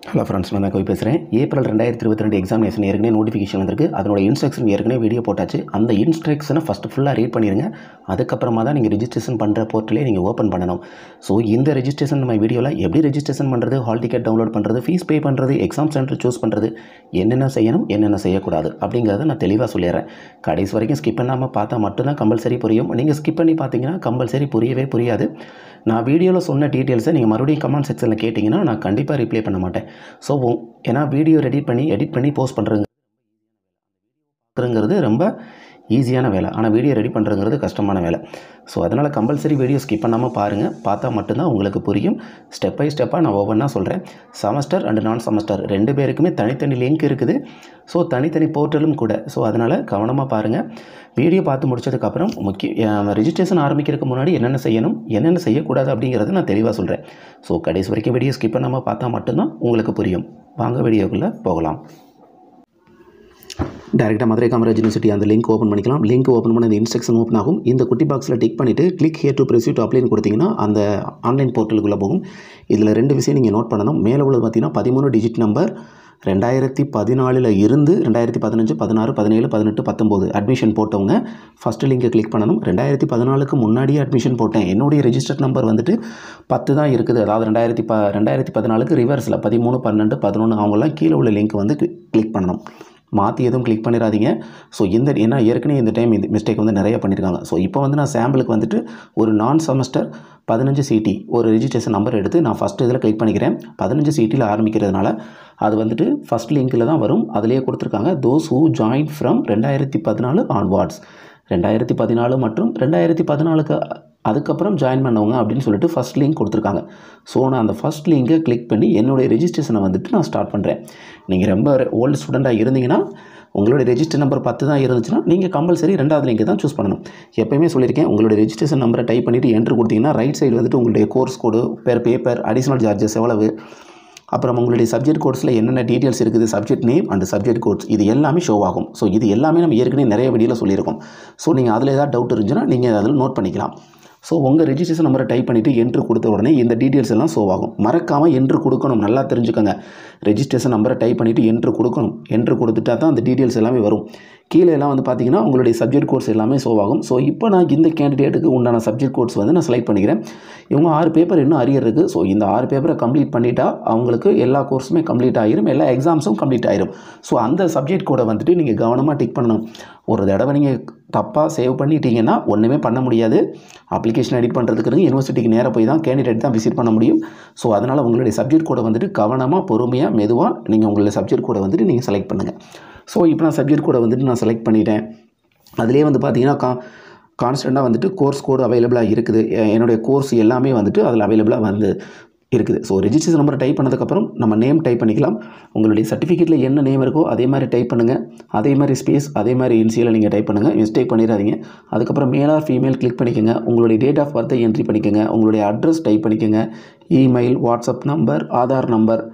hello friends நான் கவி பேசுகிறேன் April ரெண்டாயிரத்தி இருபத்தி ரெண்டு எக்ஸாமினேஷன் ஏற்கனவே நோட்டிஃபிகேஷன் வந்திருக்கு அதனோட இன்ஸ்ட்ரக்ஷன் ஏற்கனவே வீடியோ போட்டாச்சு அந்த இன்ஸ்ட்ரக்ஷனை ஃபஸ்ட்டு ஃபுல்லாக ரீட் பண்ணிடுங்க அதுக்கப்புறமா தான் நீங்கள் ரெஜிஸ்ட்ரேஷன் பண்ணுற போர்ட்டலே நீங்கள் ஓப்பன் பண்ணணும் ஸோ இந்த ரெஜிஸ்ட்ரேஷன் நம்ம வீடியோவில் எப்படி ரெஜிஸ்ட்ரேஷன் பண்ணுறது ஹால் டிக்கெட் டவுன்லோட் பண்ணுறது ஃபீஸ் பே பண்ணுறது எக்ஸாம் சென்டர் சூஸ் பண்ணுறது என்னென்ன செய்யணும் என்னென்ன செய்யக்கூடாது அப்படிங்கிறத நான் தெளிவாக சொல்லிடுறேன் கடைசி வரைக்கும் ஸ்கிப் பண்ணாமல் பார்த்தா மட்டும்தான் கம்பல்சரி புரியும் நீங்கள் ஸ்கிப் பண்ணி பார்த்தீங்கன்னா கம்பல்சரி புரியவே புரியாது நான் வீடியோவில் சொன்ன டீட்டெயில்ஸை நீங்கள் மறுபடியும் கமெண்ட் செக்ஷனில் கேட்டிங்கன்னா நான் கண்டிப்பாக ரிப்ளை பண்ண மாட்டேன் ஸோ ஏன்னா வீடியோ ரெடி பண்ணி எடிட் பண்ணி போஸ்ட் பண்ணுறதுங்கிறது ரொம்ப ஈஸியான வேலை ஆனால் வீடியோ ரெடி பண்ணுறதுங்கிறது கஷ்டமான வேலை ஸோ அதனால் கம்பல்சரி வீடியோ ஸ்கிப் பண்ணாமல் பாருங்கள் பார்த்தா மட்டும்தான் உங்களுக்கு புரியும் ஸ்டெப் பை ஸ்டெப்பாக நான் ஒவ்வொன்றா சொல்கிறேன் செமஸ்டர் அண்ட் நான் செமஸ்டர் ரெண்டு பேருக்குமே தனித்தனி லிங்க் இருக்குது ஸோ தனித்தனி போர்ட்டலும் கூட ஸோ அதனால் கவனமாக பாருங்கள் வீடியோ பார்த்து முடிச்சதுக்கப்புறம் முக்கிய ரெஜிஸ்ட்ரேஷன் ஆரம்பிக்கிறதுக்கு முன்னாடி என்னென்ன செய்யணும் என்னென்ன செய்யக்கூடாது அப்படிங்கிறத நான் தெளிவாக சொல்கிறேன் ஸோ கடைசி வரைக்கும் வீடியோ ஸ்கிப் பண்ணாமல் பார்த்தா மட்டும்தான் உங்களுக்கு புரியும் வாங்க வீடியோக்குள்ளே போகலாம் டேரெக்டாக மதுரை காமராஜ் யூனிவர்சிட்டி அந்த லிங்க் ஓப்பன் பண்ணிக்கலாம் லிங்க் ஓப்பன் பண்ண இந்த இன்ஸ்ட்ரக்ஷன் ஓப்பன் ஆகும் இந்த குட்டி பாக்ஸில் டிக் பண்ணிவிட்டு click here to proceed to அப்ளைன் கொடுத்தீங்கன்னா அந்த ஆன்லைன் போர்ட்டலுக்குள்ளே போகும் இதில் ரெண்டு விஷயம் நீங்கள் நோட் பண்ணணும் மேலே உள்ளது பார்த்தீங்கன்னா பதிமூணு டிஜிட் நம்பர் ரெண்டாயிரத்தி பதினாலில் இருந்து ரெண்டாயிரத்தி பதினஞ்சு பதினாறு பதினேழு பதினெட்டு பத்தொம்போது அட்மிஷன் போட்டவங்க ஃபஸ்ட்டு லிங்கை கிளிக் பண்ணணும் ரெண்டாயிரத்தி பதினாலுக்கு முன்னாடியே அட்மிஷன் போட்டேன் என்னுடைய ரெஜிஸ்டர்ட் நம்பர் வந்துட்டு பத்து தான் இருக்குது அதாவது ரெண்டாயிரத்தி ப ரெண்டாயிரத்தி பதினாலுக்கு ரிவர்ஸில் பதிமூணு பன்னெண்டு பதினொன்று அவங்களாம் கீழே உள்ள லிங்க் வந்து கிளிக் பண்ணணும் மாற்றி எதுவும் கிளிக் பண்ணிடாதீங்க ஸோ இந்த ஏன்னா ஏற்கனவே இந்த டைம் இந்த மிஸ்டேக் வந்து நிறைய பண்ணியிருக்காங்க ஸோ இப்போ வந்து நான் சாம்பிளுக்கு வந்துட்டு ஒரு நான் செமஸ்டர் பதினஞ்சு சிடி ஒரு ரெஜிஸ்ட்ரேஷன் நம்பர் எடுத்து நான் ஃபஸ்ட்டு இதில் கிளிக் பண்ணிக்கிறேன் பதினஞ்சு சிட்டியில் ஆரம்பிக்கிறதுனால அது வந்துட்டு ஃபஸ்ட் லிங்க்கில் தான் வரும் அதிலேயே கொடுத்துருக்காங்க தோஸ் ஹூ ஜாயின் ஃப்ரம் ரெண்டாயிரத்தி பதினாலு ஆன்வார்ட்ஸ் ரெண்டாயிரத்தி பதினாலு மற்றும் ரெண்டாயிரத்தி பதினாலுக்கு அதுக்கப்புறம் ஜாயின் பண்ணவங்க அப்படின்னு சொல்லிட்டு ஃபஸ்ட் லிங்க் கொடுத்துருக்காங்க ஸோ நான் அந்த ஃபஸ்ட் லிங்கை கிளிக் பண்ணி என்னுடைய ரெஜிஸ்ட்ரேஷனை வந்துட்டு நான் ஸ்டார்ட் பண்ணுறேன் நீங்கள் ரொம்ப ஓல்டு ஸ்டூடெண்ட்டாக இருந்தீங்கன்னா உங்களுடைய ரெஜிஸ்டர் நம்பர் பத்து தான் இருந்துச்சுன்னா நீங்கள் கம்பல்சரி ரெண்டாவது லிங்க் தான் சூஸ் பண்ணணும் எப்பயுமே சொல்லியிருக்கேன் உங்களுடைய ரெஜிஸ்ட்ரேஷன் நம்பரை டைப் பண்ணிவிட்டு என்ட்ரு கொடுத்தீங்கன்னா ரைட் சைடு வந்துட்டு உங்களுடைய கோர்ஸ் கோடு பேர் பேப்பர் அடிஷ்னல் சார்ஜஸ் எவ்வளவு அப்புறம் உங்களுடைய சப்ஜெக்ட் கோர்ஸில் என்னென்ன டீட்டெயில்ஸ் இருக்குது subject name and subject course இது எல்லாமே ஷோ ஆகும் ஸோ இது எல்லாமே நம்ம ஏற்கனவே நிறைய வீடியோவில் சொல்லியிருக்கோம் ஸோ நீங்கள் அதில் ஏதாவது டவுட் இருந்துச்சுன்னா நீங்கள் அதில் நோட் பண்ணிக்கலாம் ஸோ உங்கள் ரெஜிஸ்ட்ரேஷன் நம்பரை டைப் பண்ணிவிட்டு என்ட்ரு கொடுத்த உடனே இந்த டீட்டெயில்ஸ் எல்லாம் ஷோ ஆகும் மறக்காமல் என்ட்ரு கொடுக்கணும் நல்லா தெரிஞ்சுக்கோங்க ரெஜிஸ்ட்ரேஷன் நம்பரை டைப் பண்ணிவிட்டு என்ட்ரு கொடுக்கணும் என்ட்ரு கொடுத்துட்டா தான் அந்த டீட்டெயில்ஸ் எல்லாமே வரும் கீழே எல்லாம் வந்து பார்த்தீங்கன்னா உங்களுடைய சப்ஜெக்ட் கோர்ஸ் எல்லாமே ஷோ ஆகும் ஸோ இப்போ நான் இந்த கேண்டிடேட்டுக்கு உண்டான சப்ஜெக்ட் கோர்ஸ் வந்து நான் செலக்ட் பண்ணிக்கிறேன் இவங்க ஆறு பேப்பர் இன்னும் அரியர் இருக்குது ஸோ இந்த ஆறு பேப்பரை கம்ப்ளீட் பண்ணிட்டா அவங்களுக்கு எல்லா கோர்ஸுமே கம்ப்ளீட் ஆகிரும் எல்லா எக்ஸாம்ஸும் கம்ப்ளீட் ஆயிரும் ஸோ அந்த சப்ஜெக்ட் கோடை வந்துட்டு நீங்கள் கவனமாக டிக் பண்ணணும் ஒரு தடவை நீங்கள் தப்பாக சேவ் பண்ணிட்டீங்கன்னா ஒன்றுமே பண்ண முடியாது அப்ளிகேஷன் எடிட் பண்ணுறதுக்கு யூனிவர்சிட்டிக்கு நேராக போய் தான் கேண்டிடேட் தான் விசிட் பண்ண முடியும் ஸோ அதனால் உங்களுடைய சப்ஜெக்ட் கோடை வந்துட்டு கவனமாக பொறுமையாக மெதுவாக நீங்கள் உங்களுடைய சப்ஜெக்ட் கோடை வந்துட்டு நீங்கள் செலக்ட் பண்ணுங்கள் ஸோ இப்போ நான் சப்ஜெக்ட் கோடை வந்துட்டு நான் செலக்ட் பண்ணிட்டேன் அதிலே வந்து பார்த்தீங்கன்னா கா கான்ஸ்டண்ட்டாக வந்துட்டு கோர்ஸ் கோடு அவைலபிளாக இருக்குது எ- என்னுடைய கோர்ஸ் எல்லாமே வந்துட்டு அதில் அவைலபிளாக வந்து இருக்குது ஸோ ரெஜிஸ்ட்ரேஷன் நம்பரை டைப் பண்ணதுக்கப்புறம் நம்ம நேம் டைப் பண்ணிக்கலாம் உங்களுடைய சர்டிஃபிகேட்டில் என்ன நேம் இருக்கோ அதே மாதிரி டைப் பண்ணுங்கள் அதே மாதிரி ஸ்பேஸ் அதே மாதிரி இன்சியலை நீங்கள் டைப் பண்ணுங்கள் மிஸ்டேக் பண்ணிடாதீங்க அதுக்கப்புறம் மேல் ஆர் ஃபீமேல் கிளிக் பண்ணிக்கோங்க உங்களுடைய டேட் ஆஃப் பர்த்தை என்ட்ரி பண்ணிக்கோங்க உங்களுடைய அட்ரஸ் டைப் பண்ணிக்கோங்க email WhatsApp number Aadhaar number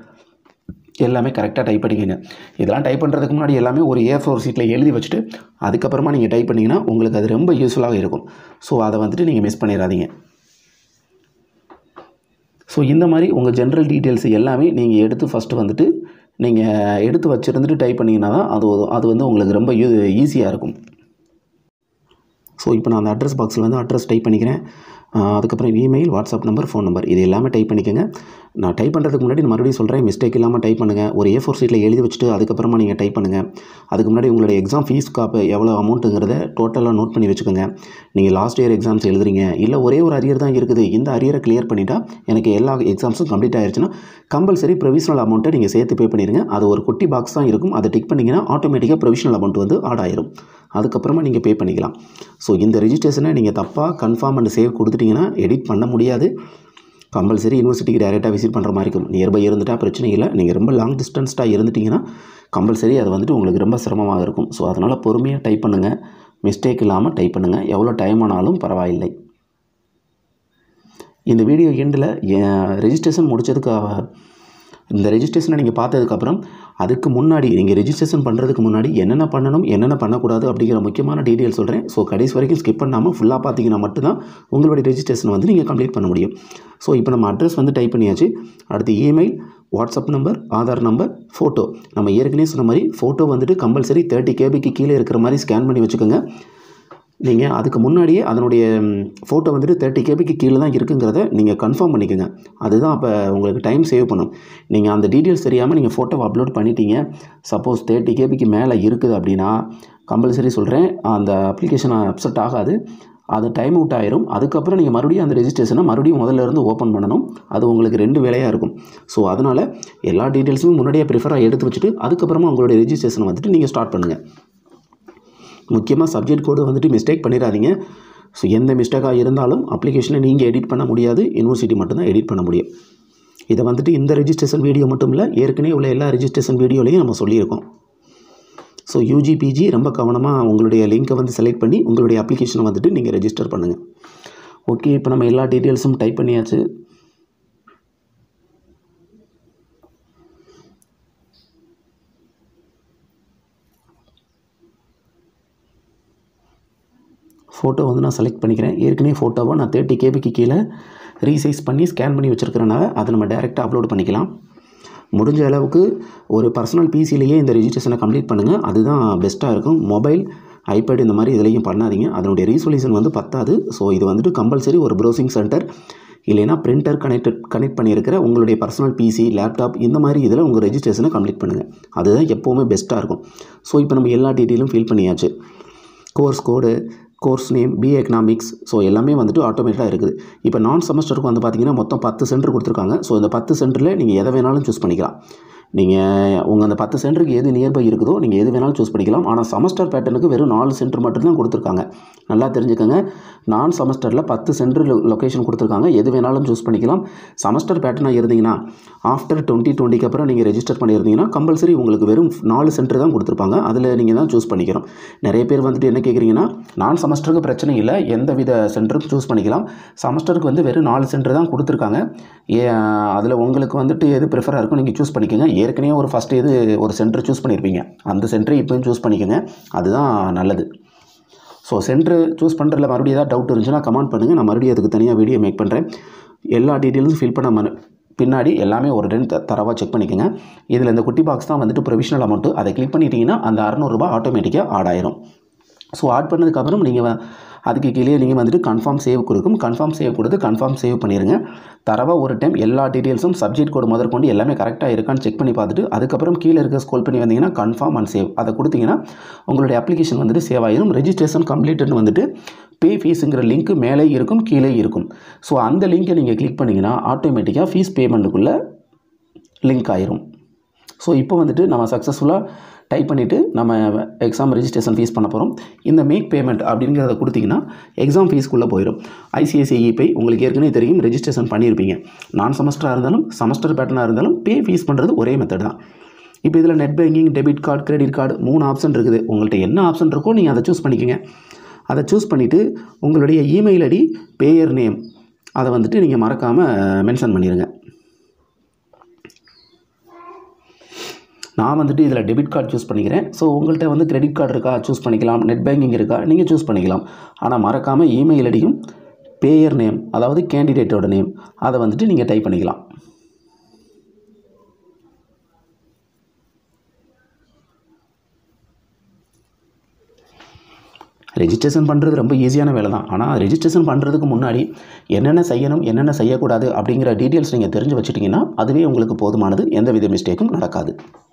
எல்லாமே கரெக்டாக டைப் பண்ணிக்கோங்க இதெல்லாம் டைப் பண்ணுறதுக்கு முன்னாடி எல்லாமே ஒரு ஏ ஃபோர் சீட்டில் எழுதி வச்சுட்டு அதுக்கப்புறமா நீங்கள் டைப் பண்ணிங்கன்னா உங்களுக்கு அது ரொம்ப யூஸ்ஃபுல்லாக இருக்கும் ஸோ அதை வந்துட்டு நீங்கள் மிஸ் பண்ணிடாதீங்க ஸோ இந்த மாதிரி உங்கள் ஜென்ரல் டீட்டெயில்ஸ் எல்லாமே நீங்கள் எடுத்து ஃபஸ்ட்டு வந்துட்டு நீங்கள் எடுத்து வச்சுருந்துட்டு டைப் பண்ணிங்கன்னா தான் அது ஒரு- அது வந்து உங்களுக்கு ரொம்ப யூ ஈஸியாக இருக்கும் ஸோ இப்போ நான் அந்த அட்ரஸ் பாக்ஸில் வந்து அட்ரஸ் டைப் பண்ணிக்கிறேன் ஆஹ் அதுக்கப்புறம் email WhatsApp number phone number இது எல்லாமே டைப் பண்ணிக்கோங்க நான் டைப் பண்ணுறதுக்கு முன்னாடி நான் மறுபடியும் சொல்கிறேன் மிஸ்டேக் இல்லாமல் டைப் பண்ணுங்கள் ஒரு ஏ ஃபோர் சீட்டில் எழுதி வச்சுட்டு அதுக்கப்புறமா நீங்கள் டைப் பண்ணுங்கள் அதுக்கு முன்னாடி உங்களுடைய எக்ஸாம் ஃபீஸ் காப்பு எவ்வளோ அமௌண்ட்டுங்கிறத டோட்டலாக நோட் பண்ணி வச்சுக்கோங்க நீங்கள் லாஸ்ட் இயர் எக்ஸாம்ஸ் எழுதுறீங்க இல்லை ஒரே ஒரு அரியர் தான் இருக்குது இந்த அரியரை கிளியர் பண்ணிட்டா எனக்கு எல்லா எக்ஸாம்ஸும் கம்ப்ளீட் ஆயிருச்சுன்னா கம்பல்சரி ப்ரொவிஷனல் அமௌண்ட்டை நீங்கள் சேர்த்து பே பண்ணிடுங்க அது ஒரு குட்டி பாக்ஸ் தான் இருக்கும் அதை டிக் பண்ணிங்கன்னா ஆட்டோமேட்டிக்காக ப்ரொவிஷனல் அமௌண்ட் வந்து ஆட் ஆயிரும் அதுக்கப்புறமா நீங்கள் பே பண்ணிக்கலாம் ஸோ இந்த ரெஜிஸ்ட்ரேஷனை நீங்கள் தப்பாக கன்ஃபார்ம் அண்ட் சேவ் கொடுத்துட்டீங்கன்னா எடிட் பண்ண முடியாது கம்பல்சரி யூனிவர்சிட்டிக்கு டைரெக்டாக விசிட் பண்ணுற மாதிரி இருக்கும் நியர்பை இருந்துட்டா பிரச்சனை இல்லை நீங்கள் ரொம்ப லாங் டிஸ்டன்ஸ்டாக இருந்துட்டிங்கன்னா கம்பல்சரி அது வந்துட்டு உங்களுக்கு ரொம்ப சிரமமாக இருக்கும் ஸோ அதனால் பொறுமையாக டைப் பண்ணுங்கள் மிஸ்டேக் இல்லாமல் டைப் பண்ணுங்கள் எவ்வளோ டைம் ஆனாலும் பரவாயில்லை இந்த வீடியோ எண்டில் ரெஜிஸ்ட்ரேஷன் முடிச்சதுக்கு அஹ், இந்த ரெஜிஸ்ட்ரேஷனை நீங்கள் பார்த்ததுக்கப்புறம் அதுக்கு முன்னாடி நீங்கள் ரெஜிஸ்ட்ரேஷன் பண்ணுறதுக்கு முன்னாடி என்னென்ன பண்ணணும் என்னென்ன பண்ணக்கூடாது அப்படிங்கிற முக்கியமான டீட்டெயில் சொல்கிறேன் ஸோ கடைசி வரைக்கும் ஸ்கிப் பண்ணாமல் ஃபுல்லாக பார்த்தீங்கன்னா மட்டும்தான் உங்களுடைய ரெஜிஸ்ட்ரேஷன் வந்து நீங்கள் கம்ப்ளீட் பண்ண முடியும் ஸோ இப்போ நம்ம அட்ரஸ் வந்து டைப் பண்ணியாச்சு அடுத்து email WhatsApp number Aadhaar number photo நம்ம ஏற்கனவே சொன்ன மாதிரி ஃபோட்டோ வந்துட்டு கம்பல்சரி தேர்ட்டி கேபிக்கு கீழே இருக்கிற மாதிரி ஸ்கேன் பண்ணி வச்சுக்கோங்க நீங்கள் அதுக்கு முன்னாடியே அதனுடைய ஃபோட்டோ வந்துட்டு தேர்ட்டி கேபிக்கு கீழே தான் இருக்குங்கிறத நீங்கள் கன்ஃபார்ம் பண்ணிக்கோங்க அதுதான் அப்போ உங்களுக்கு டைம் சேவ் பண்ணும் நீங்கள் அந்த டீட்டெயில்ஸ் தெரியாமல் நீங்கள் ஃபோட்டோவை அப்லோட் பண்ணிட்டீங்க சப்போஸ் தேர்ட்டி கேபிக்கு மேலே இருக்குது அப்படின்னா கம்பல்சரி சொல்கிறேன் அந்த அப்ளிகேஷன் அப்செட் ஆகாது அது டைம் அவுட் ஆயிரும் அதுக்கப்புறம் நீங்கள் மறுபடியும் அந்த ரெஜிஸ்ட்ரேஷனை மறுபடியும் முதல்ல இருந்து ஓப்பன் பண்ணணும் அது உங்களுக்கு ரெண்டு வேலையாக இருக்கும் ஸோ அதனால் எல்லா டீட்டெயில்ஸும் முன்னாடியே ப்ரிஃபராக எடுத்து வச்சுட்டு அதுக்கப்புறமா உங்களுடைய ரெஜிஸ்ட்ரேஷனை வந்துட்டு நீங்கள் ஸ்டார்ட் பண்ணுங்கள் முக்கியமாக சப்ஜெக்ட் கோடு வந்துட்டு மிஸ்டேக் பண்ணிடாதீங்க ஸோ எந்த மிஸ்டேக்காக இருந்தாலும் அப்ளிகேஷனை நீங்கள் எடிட் பண்ண முடியாது யூனிவர்சிட்டி மட்டும்தான் எடிட் பண்ண முடியும் இதை வந்துட்டு இந்த ரெஜிஸ்ட்ரேஷன் வீடியோ மட்டும் இல்லை ஏற்கனவே உள்ள எல்லா ரெஜிஸ்ட்ரேஷன் வீடியோலையும் நம்ம சொல்லியிருக்கோம் ஸோ யூஜி பிஜி ரொம்ப கவனமாக உங்களுடைய லிங்க்கை வந்து செலக்ட் பண்ணி உங்களுடைய அப்ளிகேஷனை வந்துட்டு நீங்கள் ரெஜிஸ்டர் பண்ணுங்கள் ஓகே இப்போ நம்ம எல்லா டீட்டெயில்ஸும் டைப் பண்ணியாச்சு ஃபோட்டோ வந்து நான் செலக்ட் பண்ணிக்கிறேன் ஏற்கனவே ஃபோட்டோவை நான் தேர்ட்டி கேபிக்கு கீழே ரீசைஸ் பண்ணி ஸ்கேன் பண்ணி வச்சுருக்கிறனால அதை நம்ம டேரெக்டாக அப்லோட் பண்ணிக்கலாம் முடிஞ்ச அளவுக்கு ஒரு பர்சனல் பிசிலேயே இந்த ரெஜிஸ்ட்ரேஷனை கம்ப்ளீட் பண்ணுங்கள் அதுதான் பெஸ்ட்டாக இருக்கும் மொபைல் ஐபேட் இந்த மாதிரி இதுலையும் பண்ணாதீங்க அதனுடைய ரீசொல்யூஷன் வந்து பத்தாது ஸோ இது வந்துட்டு கம்பல்சரி ஒரு ப்ரௌசிங் சென்டர் இல்லைனா பிரிண்டர் கனெக்டட் கனெக்ட் பண்ணியிருக்கிற உங்களுடைய பர்சனல் பிசி லேப்டாப் இந்த மாதிரி இதில் உங்கள் ரெஜிஸ்ட்ரேஷனை கம்ப்ளீட் பண்ணுங்கள் அதுதான் எப்போவுமே பெஸ்ட்டாக இருக்கும் ஸோ இப்போ நம்ம எல்லா டீட்டெயிலும் ஃபில் பண்ணியாச்சு course code course name B economics so எல்லாமே வந்துட்டு ஆட்டோமேட்டிக்காக இருக்குது இப்போ நான் செமஸ்டருக்கு வந்து பார்த்தீங்கன்னா மொத்தம் பத்து சென்டர் கொடுத்துருக்காங்க ஸோ இந்த பத்து சென்டரில் நீங்கள் எதை வேணாலும் சூஸ் பண்ணிக்கலாம் நீங்கள் உங்கள் அந்த பத்து சென்டருக்கு எது நியர்பை இருக்குதோ நீங்கள் எது வேணாலும் சூஸ் பண்ணிக்கலாம் ஆனால் செமஸ்டர் பேட்டர்னுக்கு வெறும் நாலு சென்டர் மட்டும்தான் கொடுத்துருக்காங்க நல்லா தெரிஞ்சுக்கோங்க நான் செமஸ்டரில் பத்து சென்டர் லொக்கேஷன் கொடுத்துருக்காங்க எது வேணாலும் சூஸ் பண்ணிக்கலாம் செமஸ்டர் பேட்டர்னாக இருந்தீங்கன்னா ஆஃப்டர் டுவெண்ட்டி டுவெண்ட்டிக்கு அப்புறம் நீங்கள் ரெஜிஸ்டர் பண்ணியிருந்தீங்கன்னா கம்பல்சரி உங்களுக்கு வெறும் நாலு சென்டர் தான் கொடுத்துருப்பாங்க அதில் நீங்கள் தான் சூஸ் பண்ணிக்கிறோம் நிறைய பேர் வந்துட்டு என்ன கேட்குறீங்கன்னா நான் செமஸ்டருக்கு பிரச்சனை இல்லை எந்த வித சென்டரும் சூஸ் பண்ணிக்கலாம் செமஸ்டருக்கு வந்து வெறும் நாலு சென்டர் தான் கொடுத்துருக்காங்க ஏ அதில் உங்களுக்கு வந்துட்டு எது ப்ரிஃபராக இருக்கும் நீங்கள் சூஸ் பண்ணிக்கோங்க ஏற்கனவே ஒரு ஃபஸ்ட்டு இது ஒரு சென்டர் சூஸ் பண்ணியிருப்பீங்க அந்த சென்டரை இப்போயும் சூஸ் பண்ணிக்கோங்க அதுதான் நல்லது ஸோ சென்டர் சூஸ் பண்ணுறதுல மறுபடியும் ஏதாவது டவுட் இருந்துச்சுன்னா கமெண்ட் பண்ணுங்கள் நான் மறுபடியும் அதுக்கு தனியாக வீடியோ மேக் பண்ணுறேன் எல்லா டீட்டெயில்ஸும் ஃபில் பண்ண மனு பின்னாடி எல்லாமே ஒரு ரெண்டு தரவாக செக் பண்ணிக்கோங்க இதில் இந்த குட்டி பாக்ஸ் தான் வந்துட்டு ப்ரொவிஷனல் அமௌண்ட்டு அதை கிளிக் பண்ணிட்டீங்கன்னா அந்த அறநூறுபா ஆட்டோமேட்டிக்காக ஆட் ஆயிரும் ஸோ ஆட் பண்ணதுக்கப்புறம் நீங்கள் அதுக்கு கீழே நீங்கள் வந்துட்டு கன்ஃபார்ம் சேவ் கொடுக்கும் கன்ஃபார்ம் சேவ் கொடுத்து கன்ஃபார்ம் சேவ் பண்ணிடுங்க தரவாக ஒரு டைம் எல்லா டீட்டெயில்ஸும் சப்ஜெக்ட் கோடு முதற்கொண்டு எல்லாமே கரெக்டாக இருக்கான்னு செக் பண்ணி பார்த்துட்டு அதுக்கப்புறம் கீழே இருக்க ஸ்கோல் பண்ணி வந்தீங்கன்னா கன்ஃபார்ம் அண்ட் சேவ் அதை கொடுத்தீங்கன்னா உங்களுடைய அப்ளிகேஷன் வந்துட்டு சேவ் ஆயிரும் ரெஜிஸ்ட்ரேஷன் கம்ப்ளீட்டட்னு வந்துட்டு பே ஃபீஸுங்கிற லிங்க் மேலே இருக்கும் கீழே இருக்கும் ஸோ அந்த லிங்க்கை நீங்கள் கிளிக் பண்ணிங்கன்னா ஆட்டோமேட்டிக்காக ஃபீஸ் பேமெண்ட்டுக்குள்ளே லிங்க் ஆயிரும் ஸோ இப்போ வந்துட்டு நம்ம சக்ஸஸ்ஃபுல்லாக டைப் பண்ணிவிட்டு நம்ம எக்ஸாம் ரெஜிஸ்ட்ரேஷன் ஃபீஸ் பண்ண போகிறோம் இந்த மேக் பேமெண்ட் அப்படிங்கிறத கொடுத்தீங்கன்னா எக்ஸாம் ஃபீஸ்க்குள்ளே போயிடும் ஐசிஐசிஐ பே உங்களுக்கு ஏற்கனவே தெரியும் ரெஜிஸ்ட்ரேஷன் பண்ணியிருப்பீங்க நான் செமஸ்டராக இருந்தாலும் செமஸ்டர் பேட்டர்னாக இருந்தாலும் பே ஃபீஸ் பண்ணுறது ஒரே மெத்தட் தான் இப்போ இதில் net banking debit card credit card மூணு ஆப்ஷன் இருக்குது உங்கள்கிட்ட என்ன ஆப்ஷன் இருக்கோ நீங்கள் அதை சூஸ் பண்ணிக்கோங்க அதை சூஸ் பண்ணிவிட்டு உங்களுடைய இமெயில் ஐடி பேயர் நேம் அதை வந்துட்டு நீங்கள் மறக்காமல் மென்ஷன் பண்ணிடுங்க நான் வந்துட்டு இதில் டெபிட் கார்டு சூஸ் பண்ணிக்கிறேன் ஸோ உங்கள்கிட்ட வந்து கிரெடிட் கார்டு இருக்கா சூஸ் பண்ணிக்கலாம் நெட் பேங்கிங் இருக்கா நீங்கள் சூஸ் பண்ணிக்கலாம் ஆனால் மறக்காமல் இமெயில் ஐடியும் பேயர் நேம் அதாவது கேண்டிடேட்டோட நேம் அதை வந்துட்டு நீங்கள் டைப் பண்ணிக்கலாம் ரெஜிஸ்ட்ரேஷன் பண்ணுறது ரொம்ப ஈஸியான வேலை தான் ஆனால் ரெஜிஸ்ட்ரேஷன் பண்ணுறதுக்கு முன்னாடி என்னென்ன செய்யணும் என்னென்ன செய்யக்கூடாது அப்படிங்கிற டீட்டெயில்ஸ் நீங்கள் தெரிஞ்சு வச்சுட்டிங்கன்னா அதுவே உங்களுக்கு போதுமானது எந்த வித மிஸ்டேக்கும் நடக்காது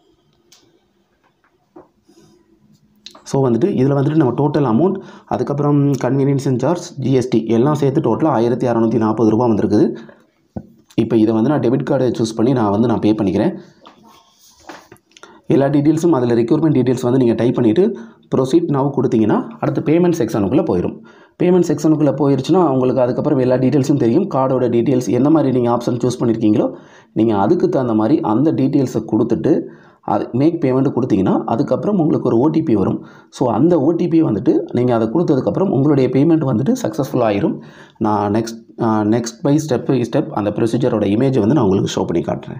ஸோ வந்துட்டு இதில் வந்துட்டு நம்ம டோட்டல் அமௌண்ட் அதுக்கப்புறம் கன்வீனியன்ஸ் அண்ட் சார்ஜ் ஜிஎஸ்டி எல்லாம் சேர்த்து டோட்டலாக ஆயிரத்தி அறநூற்றி நாற்பது ரூபா வந்திருக்குது இப்போ இதை வந்து நான் டெபிட் கார்டு சூஸ் பண்ணி நான் வந்து நான் பே பண்ணிக்கிறேன் எல்லா டீட்டெயில்ஸும் அதில் ரெக்யூர்மெண்ட் டீட்டெயில்ஸ் வந்து நீங்கள் டைப் பண்ணிவிட்டு ப்ரொசீட் நவ் கொடுத்தீங்கன்னா அடுத்து பேமெண்ட் செக்ஷனுக்குள்ளே போயிடும் பேமெண்ட் செக்ஷனுக்குள்ளே போயிடுச்சுன்னா உங்களுக்கு அதுக்கப்புறம் எல்லா டீட்டெயில்ஸும் தெரியும் கார்டோட டீட்டெயில்ஸ் எந்த மாதிரி நீங்கள் ஆப்ஷன் சூஸ் பண்ணியிருக்கீங்களோ நீங்கள் அதுக்கு தகுந்த மாதிரி அந்த டீட்டெயில்ஸை கொடுத்துட்டு அது மேக் பேமெண்ட் கொடுத்தீங்கன்னா அதுக்கப்புறம் உங்களுக்கு ஒரு ஓடிபி வரும் ஸோ அந்த ஓடிபி வந்துட்டு நீங்கள் அதை கொடுத்ததுக்கப்புறம் உங்களுடைய பேமெண்ட் வந்துட்டு சக்ஸஸ்ஃபுல் ஆயிரும் நான் next next by step by step அந்த ப்ரொசீஜரோட இமேஜை வந்து நான் உங்களுக்கு ஷோ பண்ணி காட்டுறேன்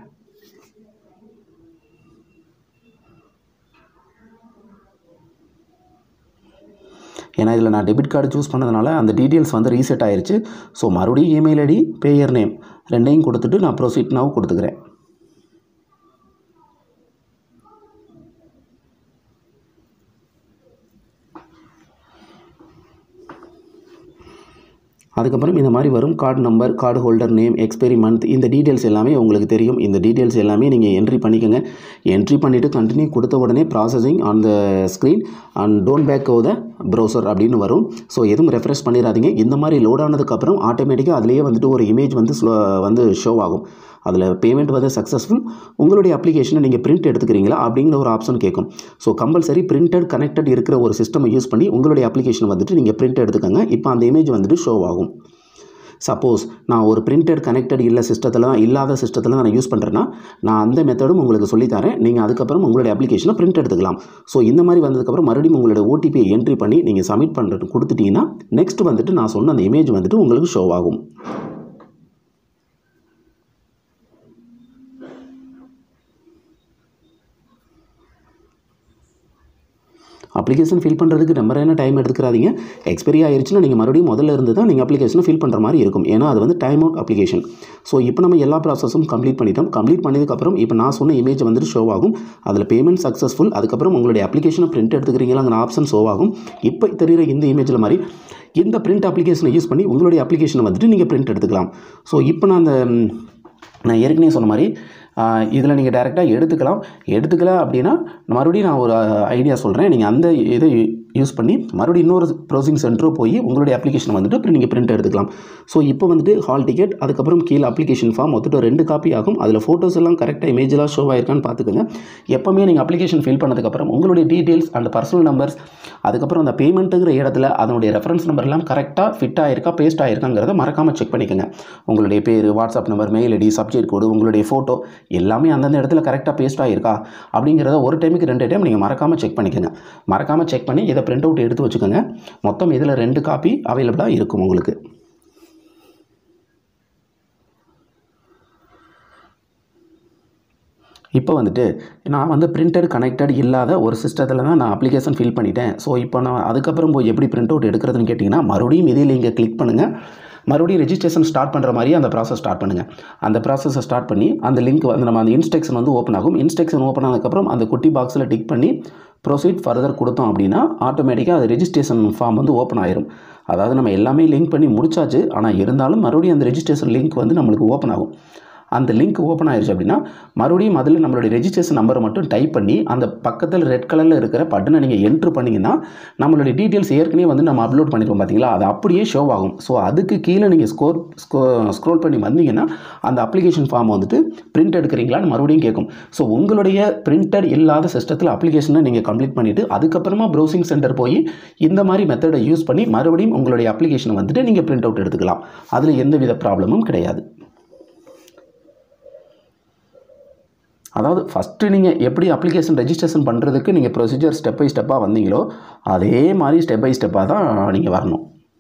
ஏன்னா இதில் நான் டெபிட் கார்டு சூஸ் பண்ணதுனால அந்த டீட்டெயில்ஸ் வந்து ரீசெட் ஆயிருச்சு ஸோ மறுபடியும் இமெயில் ஐடி பேயர் நேம் ரெண்டையும் கொடுத்துட்டு நான் ப்ரொசீட் நாவும் கொடுத்துக்கிறேன் அதுக்கப்புறம் இந்த மாதிரி வரும் card number card holder name expiry month இந்த டீட்டெயில்ஸ் எல்லாமே உங்களுக்கு தெரியும் இந்த டீட்டெயில்ஸ் எல்லாமே நீங்கள் என்ட்ரி பண்ணிக்கோங்க என்ட்ரி பண்ணிவிட்டு கண்டினியூ கொடுத்த உடனே processing on the screen and don't back or the browser அப்படின்னு வரும் ஸோ எதுவும் ரெஃப்ரெஷ் பண்ணிடாதீங்க இந்த மாதிரி லோட் ஆனதுக்கப்புறம் ஆட்டோமேட்டிக்காக அதிலேயே வந்துட்டு ஒரு இமேஜ் வந்து ஸ்லோ வந்து ஷோ ஆகும் அதில் பேமெண்ட் வந்து சக்ஸஸ்ஃபுல் உங்களுடைய அப்ளிகேஷனை நீங்கள் பிரிண்ட் எடுத்துக்கிறீங்களா அப்படிங்கிற ஒரு ஆப்ஷன் கேட்கும் ஸோ கம்பல்சரி பிரிண்டட் கனெக்டட் இருக்கிற ஒரு சிஸ்டமை யூஸ் பண்ணி உங்களுடைய அப்ளிகேஷனை வந்துட்டு நீங்கள் பிரிண்ட் எடுத்துக்கோங்க இப்போ அந்த இமேஜ் வந்துட்டு ஷோ ஆகும் சப்போஸ் நான் ஒரு பிரிண்டட் கனெக்டட் இல்லை சிஸ்டத்தில் தான் இல்லாத சிஸ்டத்தில் நான் யூஸ் பண்ணுறேன்னா நான் அந்த மெத்தடும் உங்களுக்கு சொல்லித்தரேன் நீங்கள் அதுக்கப்புறம் உங்களுடைய அப்ளிகேஷனை பிரிண்ட் எடுத்துக்கலாம் ஸோ இந்த மாதிரி வந்ததுக்கப்புறம் மறுபடியும் உங்களுடைய ஓடிபியை என்ட்ரி பண்ணி நீங்கள் சப்மிட் பண்ணுறது கொடுத்துட்டீங்கன்னா நெக்ஸ்ட் வந்துட்டு நான் சொன்ன அந்த இமேஜ் வந்துட்டு உங்களுக்கு ஷோ ஆகும் அப்ளிகேஷன் ஃபில் பண்ணுறதுக்கு ரொம்ப நேரம் டைம் எடுத்துக்கிறாதீங்க எக்ஸ்பைரி ஆயிருச்சுன்னா நீங்கள் மறுபடியும் முதல்ல இருந்து தான் நீங்கள் அப்ளிகேஷனை ஃபில் பண்ணுற மாதிரி இருக்கும் ஏன்னா அது வந்து டைம் அவுட் அப்ளிகேஷன் ஸோ இப்போ நம்ம எல்லா ப்ராசஸும் கம்ப்ளீட் பண்ணிட்டோம் கம்ப்ளீட் பண்ணதுக்கப்புறம் இப்போ நான் சொன்ன இமேஜ் வந்துட்டு ஷோ ஆகும் அதில் பேமெண்ட் சக்ஸஸ்ஃபுல் அதுக்கப்புறம் உங்களுடைய அப்ளிகேஷனை பிரிண்ட் எடுத்துக்கிறீங்களாங்கிற ஆப்ஷன் ஷோ ஆகும் இப்போ தெரிகிற இந்த இமேஜில் மாதிரி இந்த பிரிண்ட் அப்ளிகேஷனை யூஸ் பண்ணி உங்களுடைய அப்ளிகேஷனை வந்துட்டு நீங்கள் பிரிண்ட் எடுத்துக்கலாம் ஸோ இப்போ நான் அந்த ம், நான் ஏற்கனவே சொன்ன மாதிரி இதில் நீங்கள் டேரெக்டாக எடுத்துக்கலாம் எடுத்துக்கல அப்படின்னா மறுபடியும் நான் ஒரு ஐடியா சொல்கிறேன் நீங்கள் அந்த இதை யூஸ் பண்ணி மறுபடியும் இன்னொரு ப்ரௌசிங் சென்டரும் போய் உங்களுடைய அப்ளிகேஷன் வந்துட்டு அப்புறம் நீங்கள் பிரிண்ட் எடுத்துக்கலாம் ஸோ இப்போ வந்துட்டு ஹால் டிக்கெட் அதுக்கப்புறம் கீழே அப்ளிகேஷன் ஃபார்ம் மொத்தம் ரெண்டு காப்பி ஆகும் அதில் ஃபோட்டோஸ் எல்லாம் கரெக்டாக இமேஜெலாம் ஷோ ஆயிருக்கான்னு பார்த்துக்கோங்க எப்போவுமே நீங்கள் அப்ளிகேஷன் ஃபில் பண்ணதுக்கப்புறம் உங்களுடைய டீட்டெயில்ஸ் அந்த பர்சனல் நம்பர்ஸ் அதுக்கப்புறம் அந்த பேமெண்ட்டுங்கிற இடத்துல அதனுடைய ரெஃபரன்ஸ் நம்பர் எல்லாம் கரெக்டாக ஃபிட் ஆயிருக்கா பேஸ்ட் ஆயிருக்காங்கிறத மறக்காமல் செக் பண்ணிக்கோங்க உங்களுடைய பேர் WhatsApp number mail ID subject code உங்களுடைய ஃபோட்டோ எல்லாமே அந்தந்த இடத்துல கரெக்டாக பேஸ்ட் ஆயிருக்கா அப்படிங்கிறத ஒரு டைமுக்கு ரெண்டு டைம் நீங்கள் மறக்காமல் செக் பண்ணிக்கோங்க மறக்காமல் செக் பண்ணி இதை பிரிண்ட் அவுட் எடுத்து வச்சுக்கோங்க மொத்தம் இதில் ரெண்டு காப்பி அவைலபிளாக இருக்கும் உங்களுக்கு இப்போ வந்துட்டு நான் வந்து பிரிண்டட் கனெக்டட் இல்லாத ஒரு சிஸ்டத்தில் தான் நான் அப்ளிகேஷன் ஃபில் பண்ணிட்டேன் ஸோ இப்போ நான் அதுக்கப்புறம் போய் எப்படி பிரிண்ட் அவுட் எடுக்கிறதுன்னு கேட்டிங்கன்னா மறுபடியும் இதில் இங்கே கிளிக் பண்ணுங்கள் மறுபடியும் ரெஜிஸ்ட்ரேஷன் ஸ்டார்ட் பண்ணுற மாதிரியே அந்த ப்ராசஸ் ஸ்டார்ட் பண்ணுங்கள் அந்த ப்ராசஸை ஸ்டார்ட் பண்ணி அந்த லிங்க் வந்து நம்ம அந்த இன்ஸ்ட்ரக்ஷன் வந்து ஓப்பன் ஆகும் இன்ஸ்ட்ரக்ஷன் ஓப்பன் ஆனதுக்கப்புறம் அந்த குட்டி பாக்ஸில் டிக் பண்ணி ப்ரொசீட் ஃபர்தர் கொடுத்தோம் அப்படின்னா ஆட்டோமேட்டிக்காக அது ரெஜிஸ்ட்ரேஷன் ஃபார்ம் வந்து ஓப்பன் ஆயிரும் அதாவது நம்ம எல்லாமே லிங்க் பண்ணி முடிச்சாச்சு ஆனால் இருந்தாலும் மறுபடியும் அந்த ரெஜிஸ்ட்ரேஷன் லிங்க் வந்து நம்மளுக்கு ஓப்பன் ஆகும் அந்த லிங்க் ஓப்பன் ஆயிருச்சு அப்படின்னா மறுபடியும் அதில் நம்மளுடைய ரெஜிஸ்ட்ரேஷன் நம்பரை மட்டும் டைப் பண்ணி அந்த பக்கத்தில் ரெட் கலரில் இருக்கிற பட்டனை நீங்கள் என்ட்ரு பண்ணிங்கன்னா நம்மளுடைய டீட்டெயில்ஸ் ஏற்கனவே வந்து நம்ம அப்லோட் பண்ணிருக்கோம் பார்த்தீங்களா அது அப்படியே ஷோ ஆகும் ஸோ அதுக்கு கீழே நீங்கள் ஸ்கோர் ஸ்க்ரோல் பண்ணி வந்தீங்கன்னா அந்த அப்ளிகேஷன் ஃபார்ம் வந்துட்டு பிரிண்ட் எடுக்கிறீங்களான்னு மறுபடியும் கேட்கும் ஸோ உங்களுடைய பிரிண்டட் இல்லாத சிஸ்டத்தில் அப்ளிகேஷனை நீங்கள் கம்ப்ளீட் பண்ணிவிட்டு அதுக்கப்புறமா ப்ரௌசிங் சென்டர் போய் இந்த மாதிரி மெத்தடை யூஸ் பண்ணி மறுபடியும் உங்களுடைய அப்ளிகேஷனை வந்துட்டு நீங்கள் பிரிண்ட் அவுட் எடுத்துக்கலாம் அதில் எந்தவித ப்ராப்ளமும் கிடையாது அதாவது ஃபஸ்ட்டு நீங்கள் எப்படி அப்ளிகேஷன் ரெஜிஸ்ட்ரேஷன் பண்ணுறதுக்கு நீங்கள் ப்ரொசீஜர் ஸ்டெப் பை ஸ்டெப்பாக வந்தீங்களோ அதே மாதிரி ஸ்டெப் பை ஸ்டெப்பாக தான் நீங்கள் வரணும்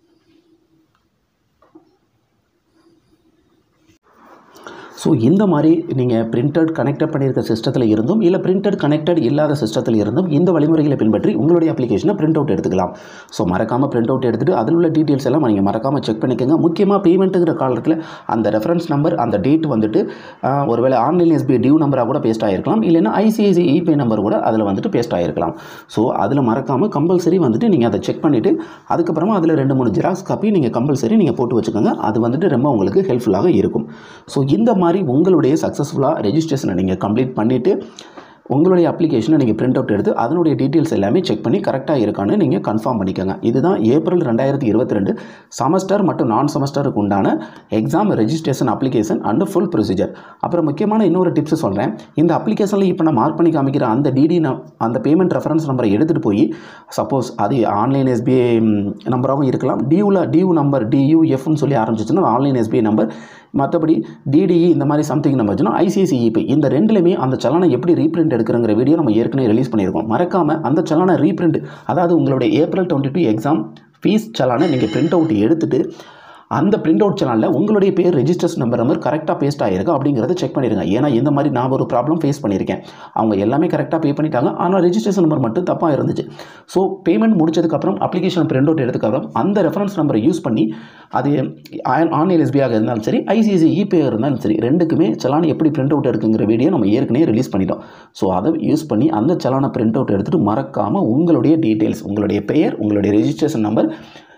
ஸோ இந்த மாதிரி நீங்கள் பிரிண்டட் கனெக்டட் பண்ணியிருக்க சிஸ்டத்தில் இருந்தும் இல்லை பிரிண்டட் கனெக்டட் இல்லாத சிஸ்டத்தில் இருந்தும் இந்த வழிமுறைகளை பின்பற்றி உங்களுடைய அப்ளிகேஷனை பிரிண்ட் அவுட் எடுத்துக்கலாம் ஸோ மறக்காமல் பிரிண்ட் அவுட் எடுத்துகிட்டு அதில் உள்ள டீட்டெயில்ஸ் எல்லாம் நீங்கள் மறக்காமல் செக் பண்ணிக்கோங்க முக்கியமாக பேமெண்ட்டுங்கிற காலத்தில் அந்த ரெஃபரன்ஸ் நம்பர் அந்த டேட் வந்துட்டு ஆஹ், ஒருவேளை ஆன்லைன் எஸ்பிஐ டியூ நம்பராக கூட பேஸ்ட் ஆகிருக்கலாம் இல்லைன்னா ஐசிஐசி இபே நம்பர் கூட அதில் வந்துட்டு பேஸ்ட் ஆகிருக்கலாம் ஸோ அதில் மறக்காமல் கம்பல்சரி வந்துட்டு நீங்கள் அதை செக் பண்ணிவிட்டு அதுக்கப்புறமா அதில் ரெண்டு மூணு ஜெராக்ஸ் காப்பி நீங்கள் கம்பல்சரி நீங்கள் போட்டு வச்சுக்கோங்க அது வந்துட்டு ரொம்ப உங்களுக்கு ஹெல்ப்ஃபுல்லாக இருக்கும் ஸோ இந்த மாதிரி உங்களுடைய சக்ஸஸ்ஃபுல்லாக ரெஜிஸ்ட்ரேஷனை நீங்கள் கம்ப்ளீட் பண்ணிவிட்டு உங்களுடைய அப்ளிகேஷனை நீங்கள் பிரிண்ட் அவுட் எடுத்து அதனுடைய டீட்டெயில்ஸ் எல்லாமே செக் பண்ணி கரெக்டாக இருக்கான்னு நீங்கள் கன்ஃபார்ம் பண்ணிக்கோங்க இதுதான் ஏப்ரல் ரெண்டாயிரத்தி இருபத்தி ரெண்டு செமஸ்டர் மற்றும் நான் செமஸ்டருக்கு உண்டான exam registration application and full procedure அப்புறம் முக்கியமான இன்னொரு டிப்ஸ் சொல்கிறேன் இந்த அப்ளிகேஷனில் இப்போ நான் மார்க் பண்ணி காமிக்கிற அந்த டிடி அந்த பேமெண்ட் ரெஃபரன்ஸ் நம்பரை எடுத்துகிட்டு போய் சப்போஸ் அது ஆன்லைன் எஸ்பிஐ நம்பராகவும் இருக்கலாம் டியூவில் டியூ நம்பர் டியூஎஃப்னு சொல்லி ஆரம்பிச்சிச்சுன்னா ஆன்லைன் எஸ்பிஐ நம்பர் மற்றபடி டிடிஇ இந்த மாதிரி சம்திங் நம்ம வச்சுன்னா ஐசிஐசிஇபி இந்த ரெண்டுலையுமே அந்த சலானை எப்படி ரீப்ரிண்ட் எடுக்கிறங்கிற வீடியோ நம்ம ஏற்கனவே ரிலீஸ் பண்ணியிருக்கோம் மறக்காமல் அந்த சலானை ரீப்ரிண்ட் அதாவது உங்களுடைய April twenty two exam fees சலானை நீங்கள் பிரிண்ட் அவுட் எடுத்துட்டு அந்த பிரிண்ட் அவுட் சேனலில் உங்களுடைய பேர் ரெஜிஸ்டர்ஸ் நம்பர் நம்பர் கரெக்டாக பேஸ்ட் ஆகிருக்கு அப்படிங்கிறத செக் பண்ணிடுங்க ஏன்னா இந்த மாதிரி நான் ஒரு ப்ராப்ளம் ஃபேஸ் பண்ணியிருக்கேன் அவங்க எல்லாமே கரெக்டாக பே பண்ணிட்டாங்க ஆனால் ரெஜிஸ்ட்ரேஷன் நம்பர் மட்டும் தப்பாக இருந்துச்சு ஸோ பேமெண்ட் முடிச்சதுக்கப்புறம் அப்ளிகேஷன் பிரிண்ட் அவுட் எடுத்ததுக்கப்புறம் அந்த ரெஃபரன்ஸ் நம்பரை யூஸ் பண்ணி அது ஆன்லைன் எஸ்பியாக இருந்தாலும் சரி ஐசிஐசி இபே இருந்தாலும் சரி ரெண்டுக்குமே சலான் எப்படி பிரிண்ட் அவுட் எடுக்குங்கிற வீடியோ நம்ம ஏற்கனவே ரிலீஸ் பண்ணிட்டோம் ஸோ அதை யூஸ் பண்ணி அந்த சலானை பிரிண்ட் அவுட் எடுத்துகிட்டு மறக்காமல் உங்களுடைய டீட்டெயில்ஸ் உங்களுடைய பெயர் உங்களுடைய ரெஜிஸ்ட்ரேஷன் நம்பர்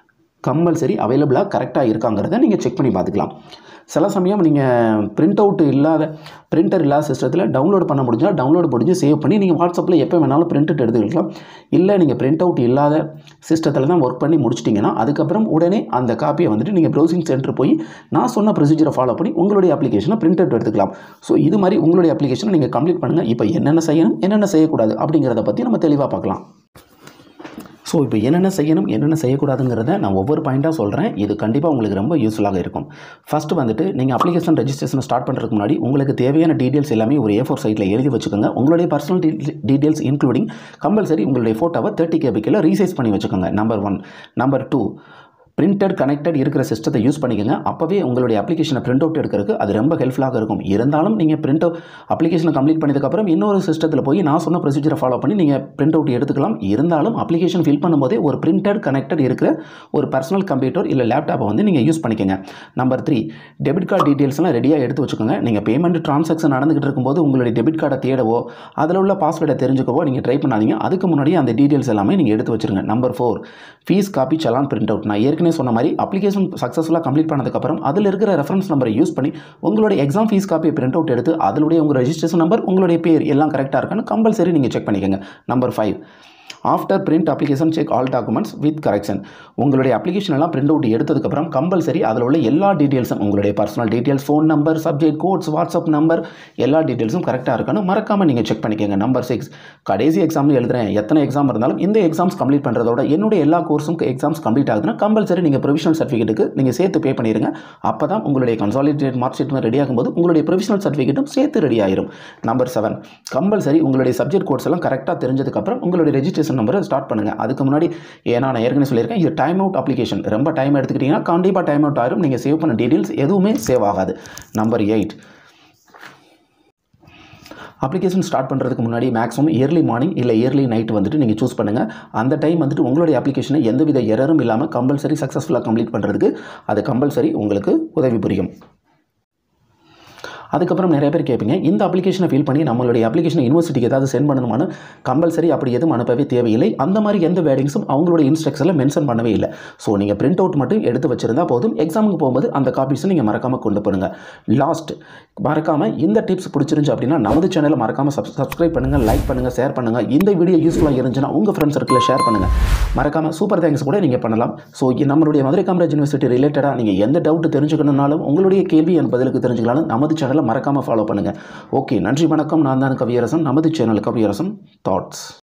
கம்பல்சரி அவைலபிளாக கரெக்டாக இருக்காங்கிறத நீங்கள் செக் பண்ணி பார்த்துக்கலாம் சில சமயம் நீங்கள் பிரிண்ட் அவுட் இல்லாத பிரிண்டர் இல்லாத சிஸ்டத்தில் டவுன்லோட் பண்ண முடிஞ்சால் டவுன்லோட் முடிஞ்சு சேவ் பண்ணி நீங்கள் வாட்ஸ்அப்பில் எப்போ வேணாலும் பிரிண்ட் எடுத்துக்கலாம் இல்லை நீங்கள் பிரிண்ட் அவுட் இல்லாத சிஸ்டத்தில் தான் ஒர்க் பண்ணி முடிச்சிட்டிங்கன்னா அதுக்கப்புறம் உடனே அந்த காப்பியை வந்துட்டு நீங்கள் ப்ரௌசிங் சென்டர் போய் நான் சொன்ன ப்ரொசீஜரை ஃபாலோ பண்ணி உங்களுடைய அப்ளிகேஷனை பிரிண்ட் அவுட் எடுத்துக்கலாம் ஸோ இது மாதிரி உங்களுடைய அப்ளிகேஷனை நீங்கள் கம்ப்ளீட் பண்ணுங்கள் இப்போ என்னென்ன செய்யணும் என்னென்ன செய்யக்கூடாது அப்படிங்கிறத பற்றி நம்ம தெளிவாக பார்க்கலாம் ஸோ இப்போ என்னென்ன செய்யணும் என்னென்ன செய்யக்கூடாதுங்கிறத நான் ஒவ்வொரு பாயிண்ட்டாக சொல்கிறேன் இது கண்டிப்பாக உங்களுக்கு ரொம்ப யூஸ்ஃபுல்லாக இருக்கும் ஃபஸ்ட்டு வந்துட்டு நீங்கள் அப்ளிகேஷன் ரெஜிஸ்ட்ரேஷன் ஸ்டார்ட் பண்ணுறதுக்கு முன்னாடி உங்களுக்கு தேவையான டீட்டெயில்ஸ் எல்லாமே ஒரு ஏ ஃபோர் சைட்டில் எழுதி வச்சுக்கோங்க உங்களுடைய பர்சனல் டீட்டெயில்ஸ் இன்க்ளூடிங் கம்பல்சரி உங்களுடைய ஃபோட்டோவை தேர்ட்டி கேபிக்கில் ரீசைஸ் பண்ணி வச்சுக்கோங்க number one number two printed connected இருக்கிற சிஸ்டத்தை யூஸ் பண்ணிக்கோங்க அப்போவே உங்களுடைய அப்ளிகேஷனை பிரிண்ட் அவுட் எடுக்கிறதுக்கு அது ரொம்ப ஹெல்ப்ஃபுல்லாக இருக்கும் இருந்தாலும் நீங்கள் பிரிண்ட் அவுட் அப்ளிகேஷனை கம்ப்ளீட் பண்ணதுக்கப்புறம் இன்னொரு சிஸ்டத்தில் போய் நான் சொன்ன ப்ரொசீஜரை ஃபாலோ பண்ணி நீங்கள் பிரிண்ட் அவுட் எடுத்துக்கலாம் இருந்தாலும் அப்ளிகேஷன் ஃபில் பண்ணும்போதே ஒரு பிரிண்டட் கனெக்டட் இருக்கிற ஒரு பர்சனல் கம்ப்யூட்டர் இல்லை லேப்டாப்பை வந்து நீங்கள் யூஸ் பண்ணிக்கோங்க நம்பர் த்ரீ டெபிட் கார்டு டீட்டெயில்ஸ்லாம் ரெடியாக எடுத்து வச்சுக்கோங்க நீங்கள் பேமெண்ட் ட்ரான்சாக்ஷன் நடந்துகிட்டு இருக்கும்போது உங்களுடைய டெபிட் கார்டை தேடவோ அதில் உள்ள பாஸ்வேர்டை தெரிஞ்சுக்கவோ நீங்கள் ட்ரை பண்ணாதீங்க அதுக்கு முன்னாடி அந்த டீட்டெயில்ஸ் எல்லாமே நீங்கள் எடுத்து வச்சுருங்க number four fees copy challan print out நான் ஏற்கனவே சொன்ன மாதிரி அப்ளிகேஷன் சக்ஸஸ்ஃபுல்லாக கம்ப்ளீட் பண்ணதுக்கப்புறம் அதில் இருக்கிற ரெஃபரன்ஸ் நம்பரை யூஸ் பண்ணி உங்களுடைய எக்ஸாம் ஃபீஸ் காப்பியை பிரிண்ட் அவுட் எடுத்து அதனுடைய உங்கள் ரெஜிஸ்ட்ரேஷன் நம்பர் உங்களுடைய பேர் எல்லாம் கரெக்டாக இருக்கான்னு கம்பல்சரி நீங்கள் செக் பண்ணிக்கோங்க number five after print application check all documents with correction உங்களுடைய அப்ளிகேஷன் எல்லாம் பிரிண்ட் அவுட் எடுத்ததுக்கப்புறம் கம்பல்சரி அதில் உள்ள எல்லா டீட்டெயில்ஸும் உங்களுடைய personal details phone number subject codes WhatsApp number எல்லா டீட்டெயில்ஸும் கரெக்டாக இருக்கான்னு மறக்காமல் நீங்கள் செக் பண்ணிக்கோங்க நம்பர் சிக்ஸ் கடைசி எக்ஸாம் எழுதுறேன் எத்தனை எக்ஸாம் இருந்தாலும் இந்த எக்ஸாம்ஸ் கம்ப்ளீட் பண்ணுறதோட என்னுடைய எல்லா கோர்ஸும் எக்ஸாம்ஸ் கம்ப்ளீட் ஆகுதுன்னா கம்பல்சரி நீங்கள் ப்ரொவிஷனல் சர்டிஃபிகேட்டுக்கு நீங்கள் சேர்த்து பே பண்ணிடுங்க அப்போ தான் உங்களுடைய கன்சாலிடேட் மார்க் ஷீட் ரெடி ஆகும்போது உங்களுடைய ப்ரொவிஷனல் சர்டிஃபிகேட்டும் சேர்த்து ரெடி ஆயிரும் நம்பர் செவன் கம்பல்சரி உங்களுடைய சப்ஜெக்ட் கோர்ஸ் எல்லாம் கரெக்டாக தெரிஞ்சதுக்கப்புறம் உங்களுடைய ரெஜிஸ்ட்ரேஷன் நம்பரை ஸ்டார்ட் பண்ணுங்கள் அதுக்கு முன்னாடி ஏன்னா நான் ஏற்கனவே சொல்லியிருக்கேன் இது டைம் அவுட் அப்ளிகேஷன் ரொம்ப டைம் எடுத்துக்கிட்டிங்கன்னா கண்டிப்பாக டைம் அவுட் ஆயிரும் நீங்கள் சேவ் பண்ண டீட்டெயில்ஸ் எதுவுமே சேவ் ஆகாது நம்பர் எயிட் அப்ளிகேஷன் ஸ்டார்ட் பண்ணுறதுக்கு முன்னாடி மேக்ஸிமம் இயர்லி மார்னிங் இல்லை இயர்லி நைட் வந்துட்டு நீங்கள் சூஸ் பண்ணுங்கள் அந்த டைம் வந்துட்டு உங்களுடைய அப்ளிகேஷனை எந்தவித எரரும் இல்லாமல் கம்பல்சரி சக்ஸஸ்ஃபுல்லாக கம்ப்ளீட் பண்ணுறதுக்கு அது கம்பல்சரி உங்களுக்கு உதவி புரியும் அதுக்கப்புறம் நிறைய பேர் கேட்பீங்க இந்த அப்ளிகேஷனை ஃபில் பண்ணி நம்மளுடைய அப்ளிகேஷனை யூனிவர்சிட்டிக்கு ஏதாவது சென்ட் பண்ணணுமான்னு கம்பல்சரி அப்படி எதுவும் அனுப்பவே தேவையில்லை அந்த மாதிரி எந்த வேர்டிங்ஸும் அவங்களுடைய இன்ஸ்ட்ரக்ஷனில் மென்ஷன் பண்ணவே இல்லை ஸோ நீங்கள் பிரிண்ட் அவுட் மட்டும் எடுத்து வச்சிருந்தா போதும் எக்ஸாமுக்கு போகும்போது அந்த காப்பீஸை நீங்கள் மறக்காமல் கொண்டு போடுங்க லாஸ்ட் மறக்காமல் இந்த டிப்ஸ் பிடிச்சிருந்துச்சு அப்படின்னா நமது சேனலை மறக்காமல் சப் சப்ஸ்கிரைப் பண்ணுங்கள் லைக் பண்ணுங்கள் ஷேர் பண்ணுங்கள் இந்த வீடியோ யூஸ்ஃபுல்லாக இருந்துச்சுன்னா உங்கள் ஃப்ரெண்ட்ஸ் சர்க்கிளில் ஷேர் பண்ணுங்கள் மறக்காமல் சூப்பர் தேங்க்ஸ் கூட நீங்கள் பண்ணலாம் ஸோ நம்மளுடைய மதுரை காமராஜ் யூனிவர்சிட்டி ரிலேட்டடாக நீங்கள் எந்த டவுட் தெரிஞ்சுக்கணும்னாலும் உங்களுடைய கேள்வி என் பதிலுக்கு தெரிஞ்சுக்கலாலும் நமது சேனலை மறக்காமல் ஃபாலோ பண்ணுங்கள் ஓகே நன்றி வணக்கம் நான் தான் கவியரசன் நமது சேனல் கவியரசன் தாட்ஸ்